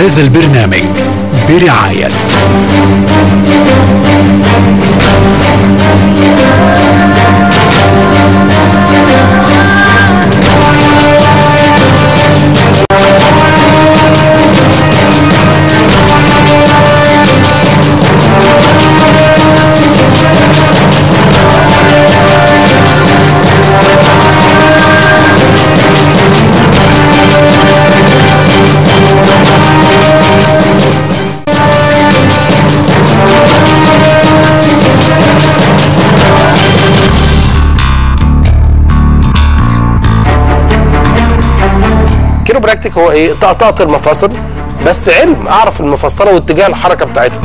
هذا البرنامج برعاية كيروبراكتيك هو ايه طقطقه المفاصل بس علم اعرف المفصله واتجاه الحركه بتاعتها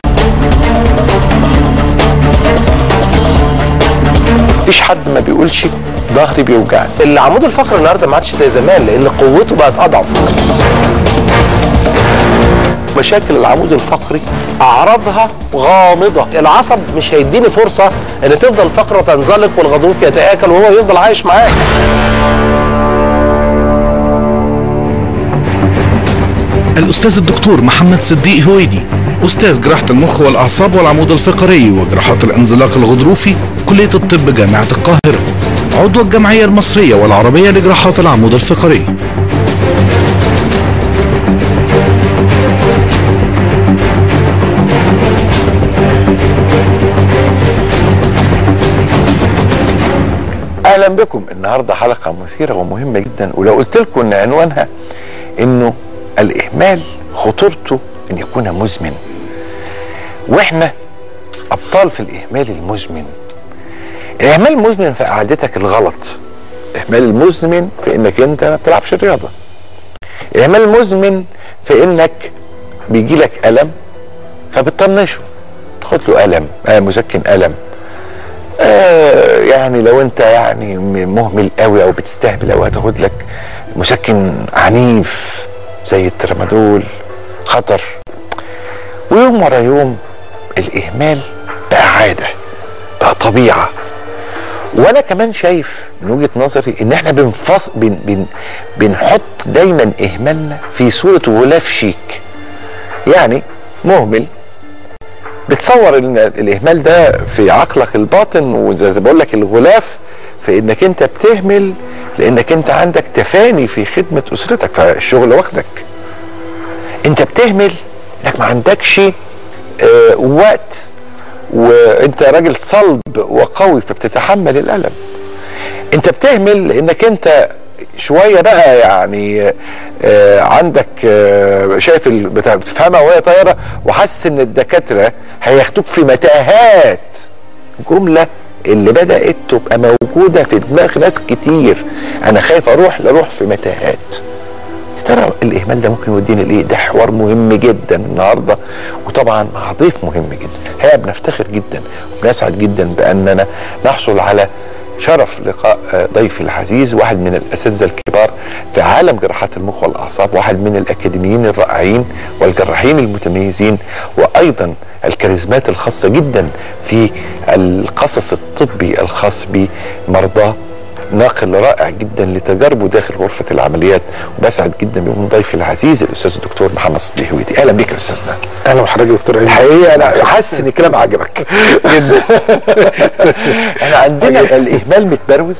مفيش حد ما بيقولش ظهري بيوجعني العمود الفقري النهارده ما عادش زي زمان لان قوته بقت اضعف مشاكل العمود الفقري اعراضها غامضه العصب مش هيديني فرصه ان تفضل الفقره تنزلق والغضروف يتاكل وهو يفضل عايش معاك الأستاذ الدكتور محمد صديق هويدي أستاذ جراحة المخ والأعصاب والعمود الفقري وجراحات الانزلاق الغضروفي كلية الطب جامعة القاهرة عضو الجمعية المصرية والعربية لجراحات العمود الفقري اهلا بكم النهارده حلقه مثيره ومهمه جدا ولو قلت لكم ان عنوانها انه الاهمال خطورته ان يكون مزمن واحنا ابطال في الاهمال المزمن الاهمال المزمن في قعدتك الغلط الاهمال المزمن في انك انت ما بتلعبش رياضه الاهمال المزمن في انك بيجي لك الم فبتطنشه تاخد له الم آه مسكن الم آه يعني لو انت يعني م- مهمل قوي او بتستهبل او هتاخد لك مسكن عنيف زي الترامادول خطر ويوم ورا يوم الاهمال بقى عاده بقى طبيعه وانا كمان شايف من وجهه نظري ان احنا بنفص بن بن بنحط دايما اهمالنا في صوره غلاف شيك يعني مهمل بتصور ان الاهمال ده في عقلك الباطن وزي ما بقول لك الغلاف في انك انت بتهمل لانك انت عندك تفاني في خدمه اسرتك فالشغل واخدك انت بتهمل انك ما عندكش آه وقت وانت راجل صلب وقوي فبتتحمل الالم انت بتهمل لانك انت شويه بقى يعني آه عندك آه شايف ال- بتاع- بتفهمها وهي طايره وحاسس ان الدكاتره هياخدوك في متاهات جمله اللي بدات تبقى موجوده في دماغ ناس كتير انا خايف اروح لاروح في متاهات يا ترى الاهمال ده ممكن يوديني لايه؟ ده حوار مهم جدا النهارده وطبعا مع ضيف مهم جدا، الحقيقه بنفتخر جدا وبنسعد جدا باننا نحصل على شرف لقاء آه، ضيفي العزيز واحد من الاساتذه الكبار في عالم جراحات المخ والاعصاب، واحد من الاكاديميين الرائعين والجراحين المتميزين وايضا الكاريزمات الخاصه جدا في القصص الطبي الخاص بمرضاه ناقل رائع جدا لتجاربه داخل غرفه العمليات وبسعد جدا بيكون ضيفي العزيز الاستاذ الدكتور محمد صديق هويدي اهلا بيك يا استاذنا اهلا بحضرتك يا دكتور ايمن الحقيقه انا حاسس ان الكلام عجبك جدا احنا عندنا الاهمال متبروز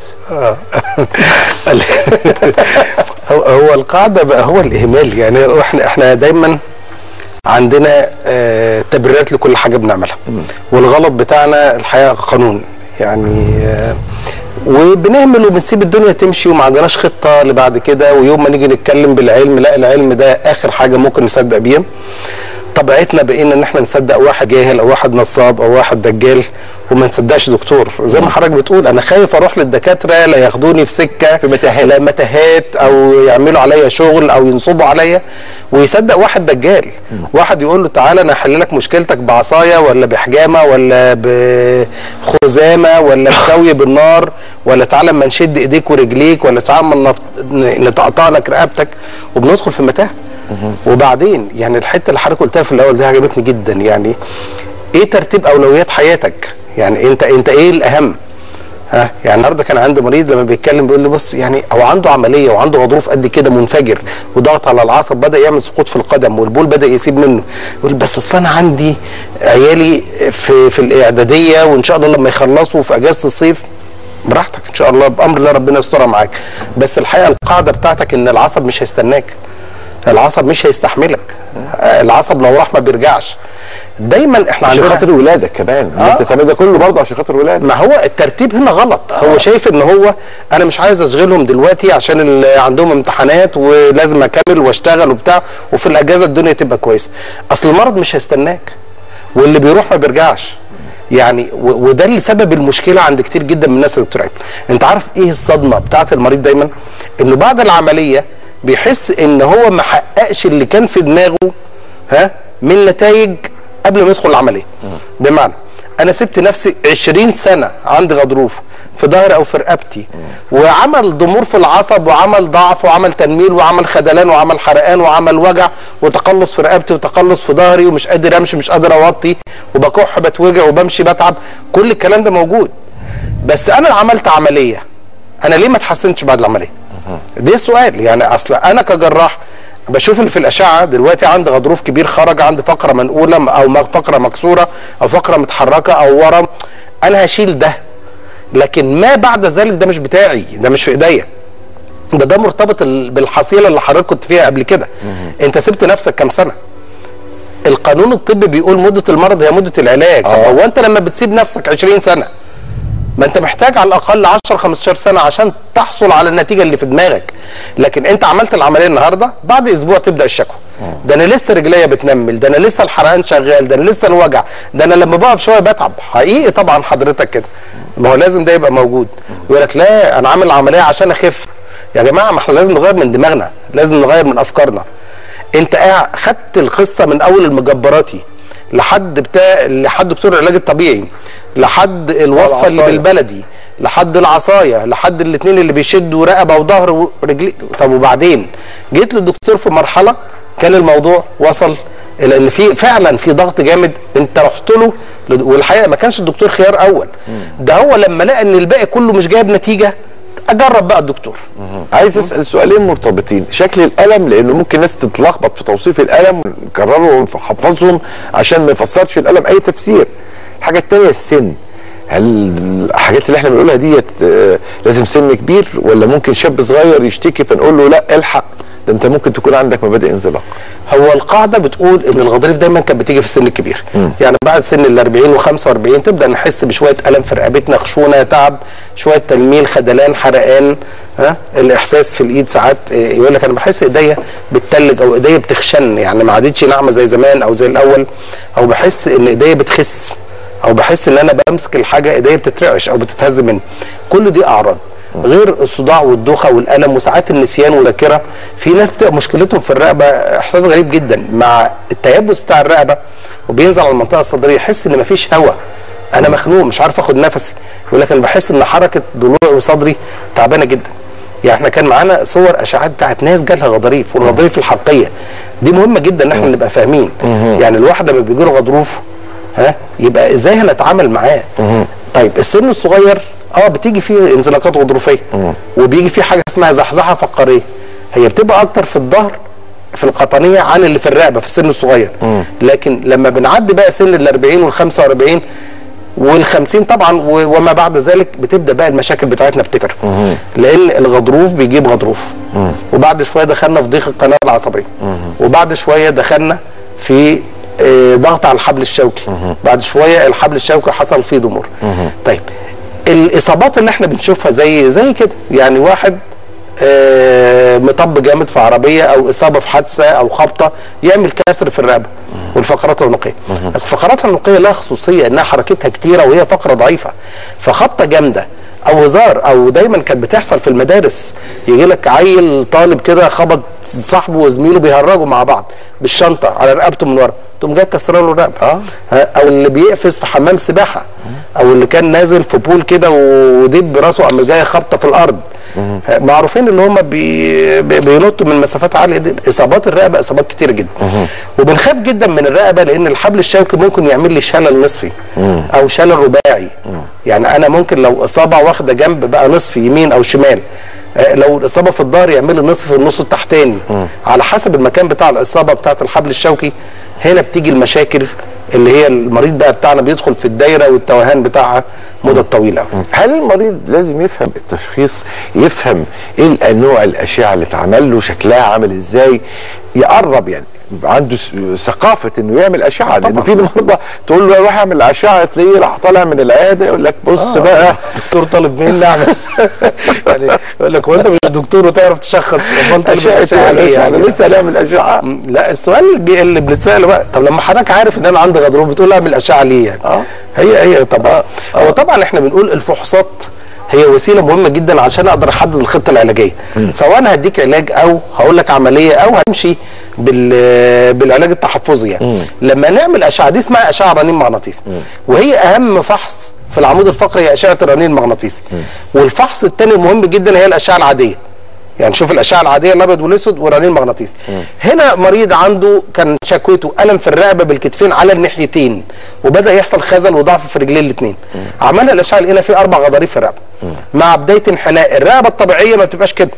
هو, هو القاعده بقى هو الاهمال يعني احنا احنا دايما عندنا آه تبريرات لكل حاجه بنعملها والغلط بتاعنا الحقيقه قانون يعني آه وبنهمل وبنسيب الدنيا تمشي وما عندناش خطه لبعد كده ويوم ما نيجي نتكلم بالعلم لا العلم ده اخر حاجه ممكن نصدق بيها طبيعتنا بقينا ان احنا نصدق واحد جاهل او واحد نصاب او واحد دجال وما نصدقش دكتور زي ما حضرتك بتقول انا خايف اروح للدكاتره لا ياخدوني في سكه في متاهات. لا متاهات او يعملوا عليا شغل او ينصبوا عليا ويصدق واحد دجال واحد يقول له تعالى انا احل لك مشكلتك بعصايه ولا بحجامه ولا بخزامه ولا بكوي بالنار ولا تعالى اما نشد ايديك ورجليك ولا تعالى اما نط- نتقطع لك رقبتك وبندخل في متاهه وبعدين يعني الحته اللي حضرتك قلتها في الاول دي عجبتني جدا يعني ايه ترتيب اولويات حياتك يعني انت انت ايه الاهم ها يعني النهارده كان عندي مريض لما بيتكلم بيقول لي بص يعني هو عنده عمليه وعنده غضروف قد كده منفجر وضغط على العصب بدا يعمل سقوط في القدم والبول بدا يسيب منه يقول بس اصل انا عندي عيالي في في الاعداديه وان شاء الله لما يخلصوا في اجازه الصيف براحتك ان شاء الله بامر الله ربنا يسترها معاك بس الحقيقه القاعده بتاعتك ان العصب مش هيستناك العصب مش هيستحملك العصب لو راح ما بيرجعش دايما احنا عشان عندنا خاطر ولادك كمان آه. انت تعمل ده كله برضه عشان خاطر ولادك ما هو الترتيب هنا غلط هو شايف ان هو انا مش عايز اشغلهم دلوقتي عشان اللي عندهم امتحانات ولازم اكمل واشتغل وبتاع وفي الاجازه الدنيا تبقى كويسه اصل المرض مش هيستناك واللي بيروح ما بيرجعش يعني و- وده اللي سبب المشكله عند كتير جدا من الناس اللي بترعب انت عارف ايه الصدمه بتاعت المريض دايما انه بعد العمليه بيحس ان هو ما حققش اللي كان في دماغه ها من نتائج قبل ما يدخل العمليه بمعنى انا سبت نفسي 20 سنه عندي غضروف في ظهري او في رقبتي وعمل ضمور في العصب وعمل ضعف وعمل تنميل وعمل خدلان وعمل حرقان وعمل وجع وتقلص في رقبتي وتقلص في ظهري ومش قادر امشي مش قادر اوطي وبكح بتوجع وبمشي بتعب كل الكلام ده موجود بس انا عملت عمليه انا ليه ما اتحسنتش بعد العمليه ده السؤال يعني اصل انا كجراح بشوف اللي في الاشعه دلوقتي عندي غضروف كبير خرج عندي فقره منقوله او م- فقره مكسوره او فقره متحركه او ورم انا هشيل ده لكن ما بعد ذلك ده مش بتاعي ده مش في ايديا ده ده مرتبط ال- بالحصيله اللي حضرتك كنت فيها قبل كده انت سبت نفسك كام سنه القانون الطبي بيقول مده المرض هي مده العلاج طب آه. هو انت لما بتسيب نفسك 20 سنه ما انت محتاج على الاقل 10 15 سنه عشان تحصل على النتيجه اللي في دماغك لكن انت عملت العمليه النهارده بعد اسبوع تبدا الشكوى ده انا لسه رجليا بتنمل ده انا لسه الحرقان شغال ده انا لسه الوجع ده انا لما بقف شويه بتعب حقيقي طبعا حضرتك كده ما هو لازم ده يبقى موجود يقول لك لا انا عامل العمليه عشان اخف يا جماعه ما احنا لازم نغير من دماغنا لازم نغير من افكارنا انت قاعد خدت القصه من اول المجبراتي لحد بتاع لحد دكتور العلاج الطبيعي لحد الوصفه اللي العصاية. بالبلدي لحد العصايه لحد الاثنين اللي بيشدوا رقبه وظهر ورجلي طب وبعدين جيت للدكتور في مرحله كان الموضوع وصل الى ان في فعلا في ضغط جامد انت رحت له لد- والحقيقه ما كانش الدكتور خيار اول ده هو لما لقى ان الباقي كله مش جايب نتيجه اجرب بقى الدكتور عايز اسال سؤالين مرتبطين شكل الالم لانه ممكن ناس تتلخبط في توصيف الالم ونكرره ونحفظهم عشان ما يفسرش الالم اي تفسير الحاجه الثانيه السن هل الحاجات اللي احنا بنقولها ديت آه، لازم سن كبير ولا ممكن شاب صغير يشتكي فنقول له لا الحق ده انت ممكن تكون عندك مبادئ انزلاق هو القاعده بتقول ان الغضاريف دايما كانت بتيجي في السن الكبير يعني بعد سن ال 40 و45 تبدا نحس بشويه الم في رقبتنا خشونه تعب شويه تلميل خدلان حرقان ها الاحساس في الايد ساعات إيه، يقول لك انا بحس ايديا بتتلج او ايديا بتخشن يعني ما عادتش ناعمه زي زمان او زي الاول او بحس ان ايديا بتخس او بحس ان انا بمسك الحاجه ايديا بتترعش او بتتهز مني كل دي اعراض غير الصداع والدوخه والالم وساعات النسيان والذاكره في ناس بتبقى مشكلتهم في الرقبه احساس غريب جدا مع التيبس بتاع الرقبه وبينزل على المنطقه الصدريه يحس ان مفيش هواء انا مخنوق مش عارف اخد نفسي يقول لك انا بحس ان حركه ضلوعي وصدري تعبانه جدا يعني احنا كان معانا صور اشعاعات بتاعت ناس جالها غضاريف والغضاريف الحلقيه دي مهمه جدا ان احنا نبقى فاهمين يعني الواحد لما بيجي له غضروف ها يبقى ازاي هنتعامل معاه طيب السن الصغير اه بتيجي فيه انزلاقات غضروفيه وبيجي فيه حاجه اسمها زحزحه فقاريه هي بتبقى اكتر في الظهر في القطنيه عن اللي في الرقبه في السن الصغير لكن لما بنعدي بقى سن ال 40 وال 45 وال 50 طبعا و- وما بعد ذلك بتبدا بقى المشاكل بتاعتنا بتكتر لان الغضروف بيجيب غضروف وبعد شويه دخلنا في ضيق القناه العصبيه وبعد شويه دخلنا في آه، ضغط على الحبل الشوكي بعد شويه الحبل الشوكي حصل فيه ضمور طيب الاصابات اللي احنا بنشوفها زي زي كده يعني واحد آه، مطب جامد في عربيه او اصابه في حادثه او خبطه يعمل كسر في الرقبه والفقرات العنقيه الفقرات العنقيه لها خصوصيه انها حركتها كتيره وهي فقره ضعيفه فخبطه جامده او هزار او دايما كانت بتحصل في المدارس يجي لك عيل طالب كده خبط صاحبه وزميله بيهرجوا مع بعض بالشنطه على رقبته من ورا تقوم جاي كسر له الرقبه آه. ها، او اللي بيقفز في حمام سباحه او اللي كان نازل في بول كده ودب راسه قام جاي خبطه في الارض معروفين اللي هم بي بي- بينطوا من مسافات عاليه دي اصابات الرقبه اصابات كتيره جدا وبنخاف جدا من الرقبه لان الحبل الشوكي ممكن يعمل لي شلل نصفي او شلل رباعي يعني انا ممكن لو اصابه واخده جنب بقى نصف يمين او شمال آه، لو الاصابه في الظهر يعمل لي نصف النص التحتاني على حسب المكان بتاع الاصابه بتاعه الحبل الشوكي هنا بتيجي المشاكل اللي هي المريض بقى بتاعنا بيدخل في الدايره والتوهان بتاعها مده طويله قوي هل المريض لازم يفهم التشخيص يفهم ايه انواع الاشعه اللي اتعمل له شكلها عامل ازاي يقرب يعني يبقى عنده س- ثقافه انه يعمل اشعه لان في مرضى تقول له روح اعمل اشعه تلاقيه راح طالع من العياده يقول لك بص بقى الدكتور طالب مني اعمل يعني يقول لك هو انت مش دكتور وتعرف تشخص امال طالب اشعه الاشعه إيه؟ ليه انا يعني لسه هنعمل اشعه لا السؤال الج- اللي بنتساله بقى طب لما حضرتك عارف ان انا عندي غضروف بتقول اعمل اشعه ليه يعني آه. هي هي طبعا هو طبعا احنا بنقول الفحوصات هي وسيله مهمه جدا عشان اقدر احدد الخطه العلاجيه سواء هديك علاج او هقول لك عمليه او همشي بال بالعلاج التحفظي يعني لما نعمل اشعه دي اسمها اشعه رنين مغناطيسي وهي اهم فحص في العمود الفقري هي اشعه الرنين المغناطيسي والفحص الثاني المهم جدا هي الاشعه العاديه يعني شوف الاشعه العاديه الابيض والاسود ورنين مغناطيسي هنا مريض عنده كان شكوته الم في الرقبه بالكتفين على الناحيتين وبدا يحصل خزل وضعف في رجلين الاثنين عملنا الاشعه لقينا في اربع غضاريف في الرقبه مع بدايه انحناء الرقبه الطبيعيه ما بتبقاش كده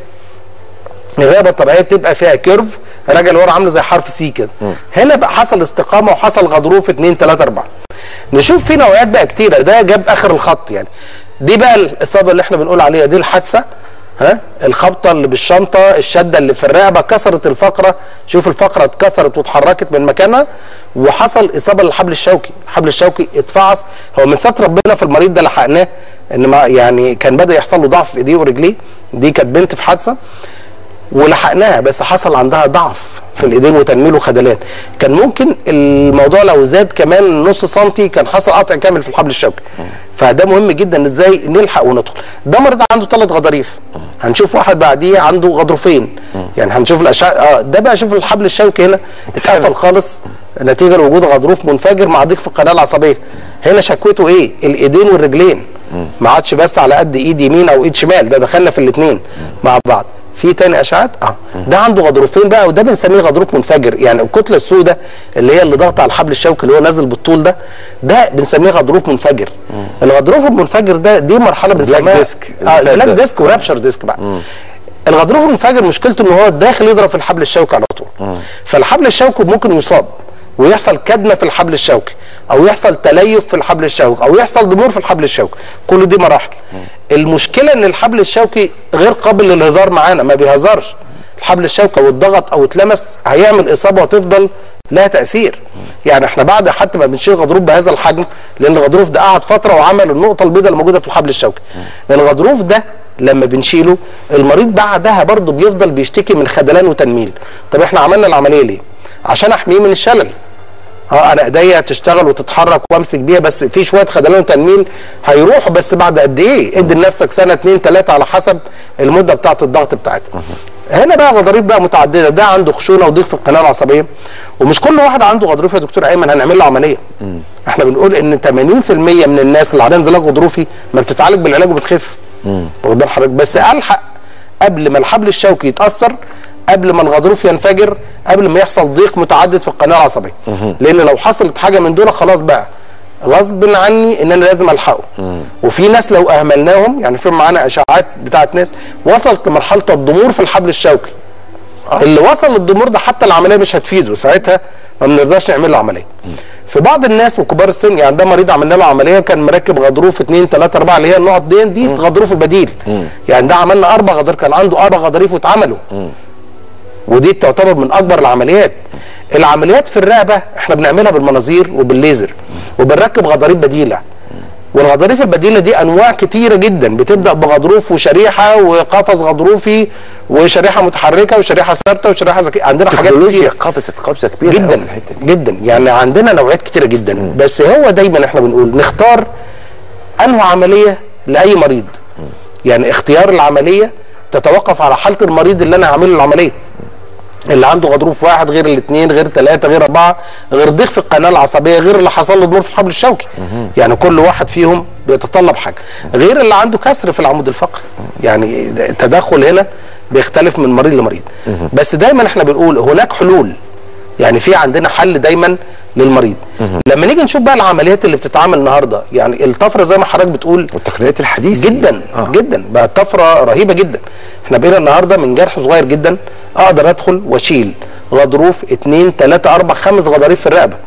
الرقبه الطبيعيه بتبقى فيها كيرف راجع لورا عامله زي حرف سي كده هنا بقى حصل استقامه وحصل غضروف 2 3 4 نشوف في نوعيات بقى كتيره ده جاب اخر الخط يعني دي بقى الاصابه اللي احنا بنقول عليها دي الحادثه ها الخبطه اللي بالشنطه الشده اللي في الرقبه كسرت الفقره شوف الفقره اتكسرت واتحركت من مكانها وحصل اصابه للحبل الشوكي الحبل الشوكي اتفعص هو من ستر ربنا في المريض ده لحقناه ان ما يعني كان بدا يحصل له ضعف في ايديه ورجليه دي كانت بنت في حادثه ولحقناها بس حصل عندها ضعف في الايدين وتنميل وخدلان كان ممكن الموضوع لو زاد كمان نص سنتي كان حصل قطع كامل في الحبل الشوكي فده مهم جدا ازاي نلحق وندخل ده مريض عنده ثلاث غضاريف هنشوف واحد بعديه عنده غضروفين يعني هنشوف الاشعه اه ده بقى شوف الحبل الشوكي هنا اتقفل خالص نتيجه لوجود غضروف منفجر مع ضيق في القناه العصبيه هنا شكوته ايه الايدين والرجلين ما عادش بس على قد ايد يمين او ايد شمال ده دخلنا في الاثنين مع بعض في تاني اشعات اه ده عنده غضروفين بقى وده بنسميه غضروف منفجر يعني الكتله السوداء اللي هي اللي ضغط على الحبل الشوكي اللي هو نازل بالطول ده ده بنسميه غضروف منفجر الغضروف المنفجر ده دي مرحله بنسميها ديسك. اه اللي فات بلاك ده. ديسك ورابشر ديسك بقى الغضروف المنفجر مشكلته ان هو داخل يضرب في الحبل الشوكي على طول فالحبل الشوكي ممكن يصاب ويحصل كدمه في الحبل الشوكي او يحصل تليف في الحبل الشوكي او يحصل ضمور في الحبل الشوكي كل دي مراحل المشكله ان الحبل الشوكي غير قابل للهزار معانا ما بيهزرش الحبل الشوكي او اتضغط او اتلمس هيعمل اصابه وتفضل لها تاثير يعني احنا بعد حتى ما بنشيل غضروف بهذا الحجم لان الغضروف ده قعد فتره وعمل النقطه البيضاء اللي موجوده في الحبل الشوكي الغضروف ده لما بنشيله المريض بعدها برضه بيفضل بيشتكي من خدلان وتنميل طب احنا عملنا العمليه ليه عشان احميه من الشلل اه انا ايديا تشتغل وتتحرك وامسك بيها بس في شويه خدلان وتنميل هيروحوا بس بعد قد ايه ادي لنفسك سنه اتنين تلاته على حسب المده بتاعه الضغط بتاعتها هنا بقى غضاريف بقى متعدده ده عنده خشونه وضيق في القناه العصبيه ومش كل واحد عنده غضروف يا دكتور ايمن هنعمل له عمليه احنا بنقول ان 80% من الناس اللي عندها انزلاق غضروفي ما بتتعالج بالعلاج وبتخف واخد بال حضرتك بس الحق قبل ما الحبل الشوكي يتاثر قبل ما الغضروف ينفجر قبل ما يحصل ضيق متعدد في القناه العصبيه لان لو حصلت حاجه من دول خلاص بقى غصب عني ان انا لازم الحقه وفي ناس لو اهملناهم يعني في معانا اشاعات بتاعت ناس وصلت لمرحله الضمور في الحبل الشوكي اللي وصل للضمور ده حتى العمليه مش هتفيده ساعتها ما بنرضاش نعمل له عمليه في بعض الناس وكبار السن يعني ده مريض عملنا له عمليه كان مركب غضروف 2 3 4 اللي هي النقط دي دي غضروف البديل يعني ده عملنا اربع غضاريف كان عنده اربع غضاريف واتعملوا ودي تعتبر من اكبر العمليات العمليات في الرقبه احنا بنعملها بالمناظير وبالليزر وبنركب غضاريف بديله والغضاريف البديله دي انواع كتيره جدا بتبدا بغضروف وشريحه وقفص غضروفي وشريحه متحركه وشريحه ثابته وشريحه ذكيه عندنا حاجات تكنولوجيا كتير قفزت قفزه كبيره أوي جدا في الحته دي جدا يعني عندنا نوعيات كتيره جدا بس هو دايما احنا بنقول نختار انه عمليه لاي مريض يعني اختيار العمليه تتوقف على حاله المريض اللي انا هعمل له العمليه اللي عنده غضروف واحد غير الاثنين غير ثلاثه غير اربعه غير ضيق في القناه العصبيه غير اللي حصل له ضمور في الحبل الشوكي يعني كل واحد فيهم بيتطلب حاجه غير اللي عنده كسر في العمود الفقري يعني التدخل هنا بيختلف من مريض لمريض بس دايما احنا بنقول هناك حلول يعني في عندنا حل دايما للمريض لما نيجي نشوف بقى العمليات اللي بتتعمل النهارده يعني الطفره زي ما حضرتك بتقول والتقنيات الحديثه جدا آه. جدا بقى طفره رهيبه جدا احنا بقينا النهارده من جرح صغير جدا اقدر ادخل واشيل غضروف اتنين تلاته اربع خمس غضاريف في الرقبه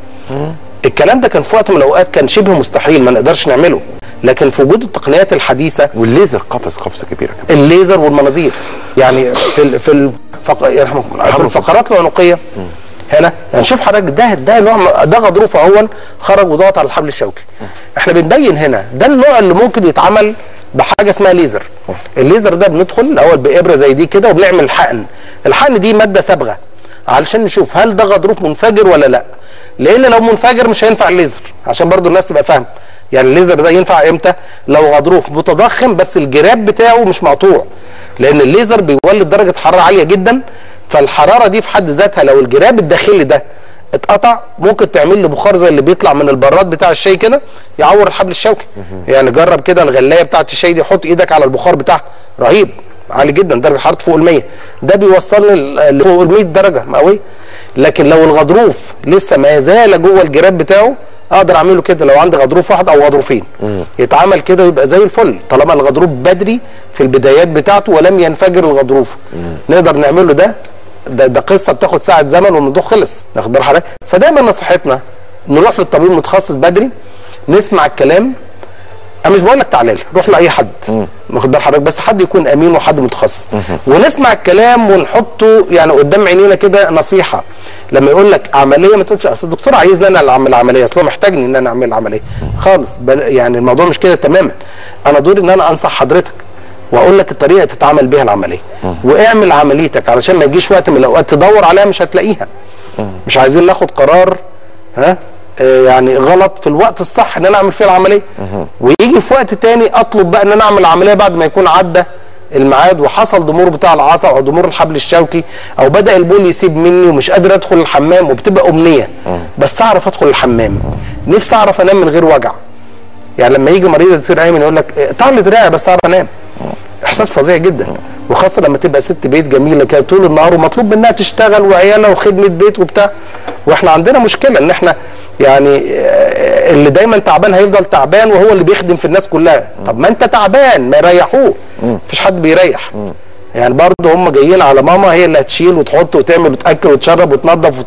الكلام ده كان في وقت من الاوقات كان شبه مستحيل ما نقدرش نعمله لكن في وجود التقنيات الحديثه والليزر قفز قفزه كبيره كمان الليزر والمناظير يعني في ال في الفق... يرحمكم الله في الفقرات العنقيه هنا يعني شوف حضرتك ده ده نوع من- ده غضروف اهون خرج وضغط على الحبل الشوكي احنا بنبين هنا ده النوع اللي ممكن يتعمل بحاجه اسمها ليزر الليزر ده بندخل الاول بابره زي دي كده وبنعمل حقن الحقن دي ماده صبغه علشان نشوف هل ده غضروف منفجر ولا لا لان لو منفجر مش هينفع الليزر عشان برضو الناس تبقى فاهمه يعني الليزر ده ينفع امتى لو غضروف متضخم بس الجراب بتاعه مش مقطوع لان الليزر بيولد درجه حراره عاليه جدا فالحراره دي في حد ذاتها لو الجراب الداخلي ده اتقطع ممكن تعمل له بخار زي اللي بيطلع من البراد بتاع الشاي كده يعور الحبل الشوكي يعني جرب كده الغلايه بتاعه الشاي دي حط ايدك على البخار بتاعها رهيب عالي جدا درجه حرارته فوق ال 100 ده بيوصلني ل- فوق ال 100 درجه مئويه لكن لو الغضروف لسه ما زال جوه الجراب بتاعه اقدر اعمله كده لو عندي غضروف واحد او غضروفين يتعمل كده يبقى زي الفل طالما الغضروف بدري في البدايات بتاعته ولم ينفجر الغضروف نقدر نعمله ده ده, ده قصه بتاخد ساعه زمن والموضوع خلص واخد بال حضرتك فدايما نصيحتنا نروح للطبيب المتخصص بدري نسمع الكلام انا مش بقول لك تعالى لي روح لاي حد واخد بال حضرتك بس حد يكون امين وحد متخصص ونسمع الكلام ونحطه يعني قدام عينينا كده نصيحه لما يقول لك عمليه ما تقولش اصل الدكتور عايزني انا اللي اعمل عمليه اصل هو محتاجني ان انا اعمل العمليه خالص بل يعني الموضوع مش كده تماما انا دوري ان انا انصح حضرتك واقول لك الطريقه تتعمل بيها العمليه واعمل عمليتك علشان ما يجيش وقت من الاوقات تدور عليها مش هتلاقيها مش عايزين ناخد قرار ها آه، يعني غلط في الوقت الصح ان انا اعمل فيه العمليه ويجي في وقت تاني اطلب بقى ان انا اعمل العمليه بعد ما يكون عدى الميعاد وحصل ضمور بتاع العصب او ضمور الحبل الشوكي او بدا البول يسيب مني ومش قادر ادخل الحمام وبتبقى امنيه بس اعرف ادخل الحمام نفسي اعرف انام من غير وجع يعني لما يجي مريض دكتور ايمن يقول لك اقطع لي دراعي بس اعرف انام احساس فظيع جدا وخاصه لما تبقى ست بيت جميله كده طول النهار ومطلوب منها تشتغل وعيالها وخدمه بيت وبتاع واحنا عندنا مشكله ان احنا يعني آه، اللي دايما تعبان هيفضل تعبان وهو اللي بيخدم في الناس كلها طب ما انت تعبان ما يريحوه مفيش حد بيريح يعني برضه هم جايين على ماما هي اللي هتشيل وتحط وتعمل وتاكل وتشرب وتنظف وت...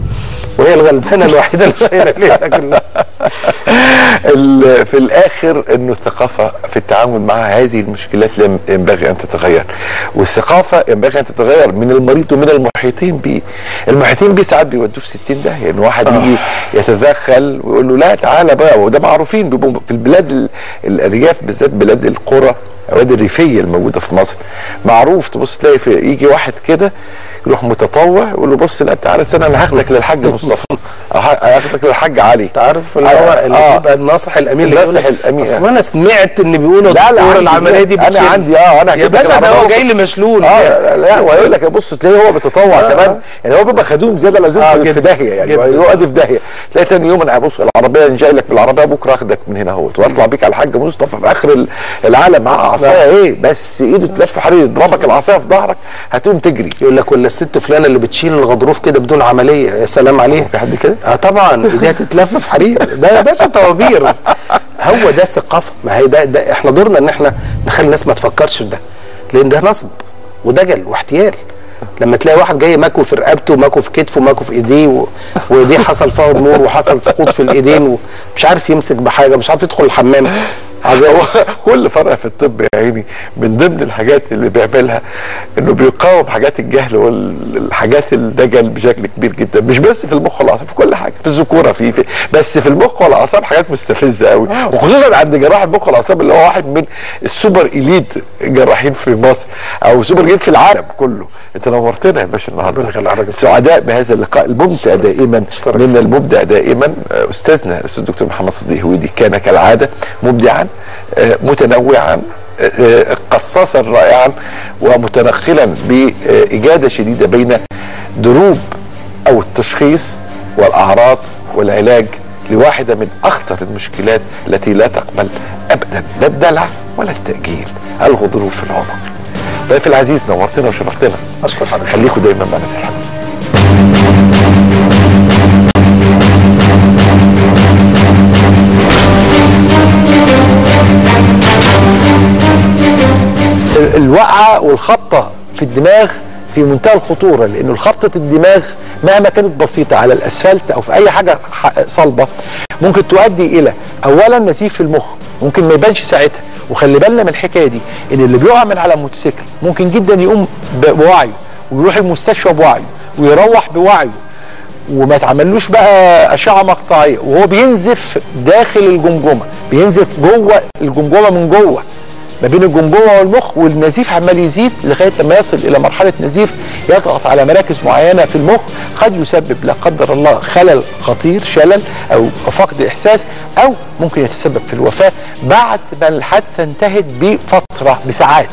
وهي الغلبانه الوحيده اللي شايله ليها كلها ال- في الاخر انه الثقافه في التعامل مع هذه المشكلات لا ينبغي ان تتغير والثقافه ينبغي ان تتغير من المريض ومن المحيطين به المحيطين به ساعات بيودوه في 60 داهيه ان واحد يجي يتدخل ويقول له لا تعالى بقى وده معروفين بيبقوا في البلاد ال- الارياف بالذات بلاد القرى الأوادي الريفية الموجودة في مصر معروف تبص تلاقي في يجي واحد كده يروح متطوع يقول له بص لا تعالى سنة أنا هاخدك للحاج مصطفى أو ه- هاخدك للحاج علي انت عارف اللي هو آه، اللي آه. بيبقى الناصح الامين اللي الناصح يقول لك الأمين. اصل انا سمعت ان بيقولوا لا، لا، دكتور عندي العمليه دي أنا بتشيل عندي، آه، أنا يا كده باشا كده ده هو عملية. جاي لي مشلول اه لا ويقول لك بص تلاقيه هو بيتطوع كمان يعني هو بيبقى خدوم زياده لازم آه، في- في جدا، داهيه يعني جدا. يقعد في داهيه تلاقي تاني يوم انا بص العربيه انا جاي لك بالعربيه بكره اخدك من هنا اهوت واطلع بيك على الحاج مصطفى في اخر ال- العالم معاه عصايه ايه بس ايده تلف حرير يضربك العصايه في ظهرك هتقوم تجري يقول لك ولا الست فلانه اللي بتشيل الغضروف كده بدون عمليه يا سلام عليها في حد كده؟ اه طبعا ايديها تتلف في حرير ده يا باشا طوابير هو ده الثقافه ما هي ده, ده احنا دورنا ان احنا نخلي الناس ما تفكرش في ده لان ده نصب ودجل واحتيال لما تلاقي واحد جاي ماكو في رقبته وماكو في كتفه وماكو في ايديه و... وايديه حصل فيها ضمور وحصل سقوط في الايدين ومش عارف يمسك بحاجه مش عارف يدخل الحمام عذاب هو كل فرع في الطب يا عيني من ضمن الحاجات اللي بيعملها انه بيقاوم حاجات الجهل والحاجات الدجل بشكل كبير جدا مش بس في المخ والاعصاب في كل حاجه في الذكوره في, في بس في المخ والاعصاب حاجات مستفزه قوي وخصوصا عند جراح المخ والاعصاب اللي هو واحد من السوبر اليت جراحين في مصر او سوبر اليت في العالم كله انت نورتنا يا باشا النهارده ربنا يخلي حضرتك. سعداء بهذا اللقاء الممتع دائما من المبدع دائما آه، استاذنا الاستاذ الدكتور محمد صديق هويدي كان كالعاده مبدعا آه، متنوعا آه، آه، قصاصا رائعا ومتنقلا باجاده شديده بين دروب او التشخيص والاعراض والعلاج لواحده من اخطر المشكلات التي لا تقبل ابدا لا الدلع ولا التاجيل الغضروف العنقي ضيف العزيز نورتنا وشرفتنا اشكر حضرتك خليكم دايما مع ناس الحلوه ال- الوقعه والخبطه في الدماغ في منتهى الخطوره لانه خبطه الدماغ مهما كانت بسيطه على الاسفلت او في اي حاجه ح- صلبه ممكن تؤدي الى اولا نزيف في المخ ممكن ما يبانش ساعتها وخلي بالنا من الحكايه دي ان اللي بيقع من على موتوسيكل ممكن جدا يقوم ب- بوعيه ويروح المستشفى بوعيه ويروح بوعيه وما تعملوش بقى اشعه مقطعيه وهو بينزف داخل الجمجمه بينزف جوه الجمجمه من جوه ما بين الجمجمه والمخ والنزيف عمال يزيد لغايه لما يصل الى مرحله نزيف يضغط على مراكز معينه في المخ قد يسبب لا قدر الله خلل خطير شلل او فقد احساس او ممكن يتسبب في الوفاه بعد ما الحادثه انتهت بفتره بساعات